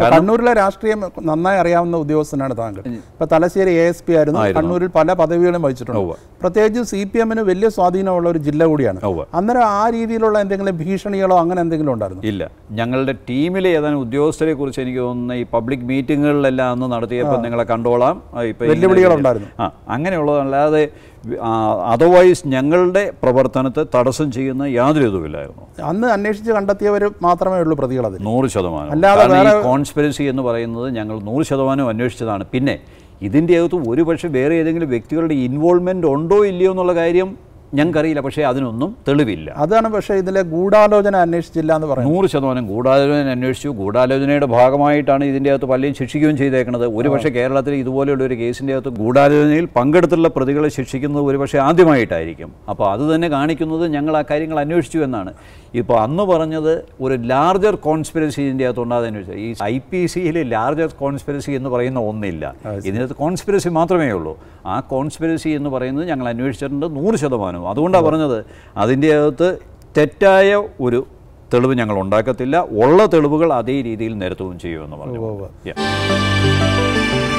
കണ്ണൂരിലെ രാഷ്ട്രീയം നന്നായി അറിയാവുന്ന ഉദ്യോഗസ്ഥനാണ് താങ്കൾ ഇപ്പൊ തലശ്ശേരി എ എസ് പി ആയിരുന്നു കണ്ണൂരിൽ പല പദവികളും വഹിച്ചിട്ടുണ്ട് ഉവ്വ്. പ്രത്യേകിച്ച് സി പി എമ്മിന് വലിയ സ്വാധീനമുള്ള ഒരു ജില്ല കൂടിയാണ് ഉവ്വ്. അന്നേരം ആ രീതിയിലുള്ള എന്തെങ്കിലും ഭീഷണികളോ അങ്ങനെ എന്തെങ്കിലും ഉണ്ടായിരുന്നു ഇല്ല ഞങ്ങളുടെ ടീമിലെ ഏതാനും ഉദ്യോഗസ്ഥരെ കുറിച്ച് എനിക്ക് തോന്നുന്ന ഈ പബ്ലിക് മീറ്റിങ്ങുകളിലെല്ലാം അന്ന് നടത്തിയപ്പോൾ നിങ്ങളെ കണ്ടോളാം ആ, ഇപ്പൊ ഇങ്ങനെ വെല്ലുവിളികളുണ്ടായിരുന്നു. ആ അങ്ങനെയുള്ളതല്ലാതെ അതർവൈസ് ഞങ്ങളുടെ പ്രവർത്തനത്തെ തടസ്സം ചെയ്യുന്ന യാതൊരു ഇതുമില്ലായിരുന്നു അന്ന് അന്വേഷിച്ച് കണ്ടെത്തിയവർ മാത്രമേ ഉള്ളൂ പ്രതികൾ അതിൽ നൂറ് ശതമാനം അല്ലാതെ കാരണം ഈ വേറെ- കോൺസ്പിരസി എന്ന് പറയുന്നത് ഞങ്ങൾ നൂറ് ശതമാനം അന്വേഷിച്ചതാണ് പിന്നെ ഇതിൻ്റെ അകത്ത് ഒരുപക്ഷെ വേറെ ഏതെങ്കിലും വ്യക്തികളുടെ ഇൻവോൾവ്മെൻ്റ് ഉണ്ടോ ഇല്ലയോ എന്നുള്ള കാര്യം ഞങ്ങൾക്കറിയില്ല പക്ഷേ അതിനൊന്നും തെളിവില്ല അതാണ് പക്ഷേ ഇതിലെ ഗൂഢാലോചന അന്വേഷിച്ചില്ല എന്ന് പറയുന്നത് നൂറ് ശതമാനം ഗൂഢാലോചന അന്വേഷിച്ചു ഗൂഢാലോചനയുടെ ഭാഗമായിട്ടാണ് ഇതിൻ്റെ അകത്ത് പലരും ശിക്ഷിക്കുകയും ചെയ്തേക്കുന്നത് ഒരുപക്ഷെ കേരളത്തിൽ ഇതുപോലെയുള്ള ഒരു കേസിൻ്റെ അകത്ത് ഗൂഢാലോചനയിൽ പങ്കെടുത്തുള്ള പ്രതികളെ ശിക്ഷിക്കുന്നത് ഒരുപക്ഷെ ആദ്യമായിട്ടായിരിക്കും അപ്പോൾ അത് തന്നെ കാണിക്കുന്നത് ഞങ്ങൾ ആ കാര്യങ്ങൾ അന്വേഷിച്ചു എന്നാണ് ഇപ്പോൾ അന്ന് പറഞ്ഞത് ഒരു ലാർജർ കോൺസ്പിരസി ഇതിൻ്റെ അകത്ത് ഉണ്ടാകാതെ അന്വേഷിച്ചത് ഈ ഐ പി സിയിൽ ലാർജർ കോൺസ്പിരസി എന്ന് പറയുന്ന ഒന്നില്ല ഇതിനകത്ത് കോൺസ്പിരസി മാത്രമേ ഉള്ളൂ ആ കോൺസ്പിരസി എന്ന് പറയുന്നത് ഞങ്ങൾ അന്വേഷിച്ചിട്ടുണ്ട് നൂറ് ശതമാനവും അതുകൊണ്ടാണ് പറഞ്ഞത് അതിൻ്റെ അകത്ത് തെറ്റായ ഒരു തെളിവ് ഞങ്ങൾ ഉണ്ടാക്കത്തില്ല ഉള്ള തെളിവുകൾ അതേ രീതിയിൽ നിരത്തുകയും ചെയ്യുമെന്ന് പറഞ്ഞു Yeah.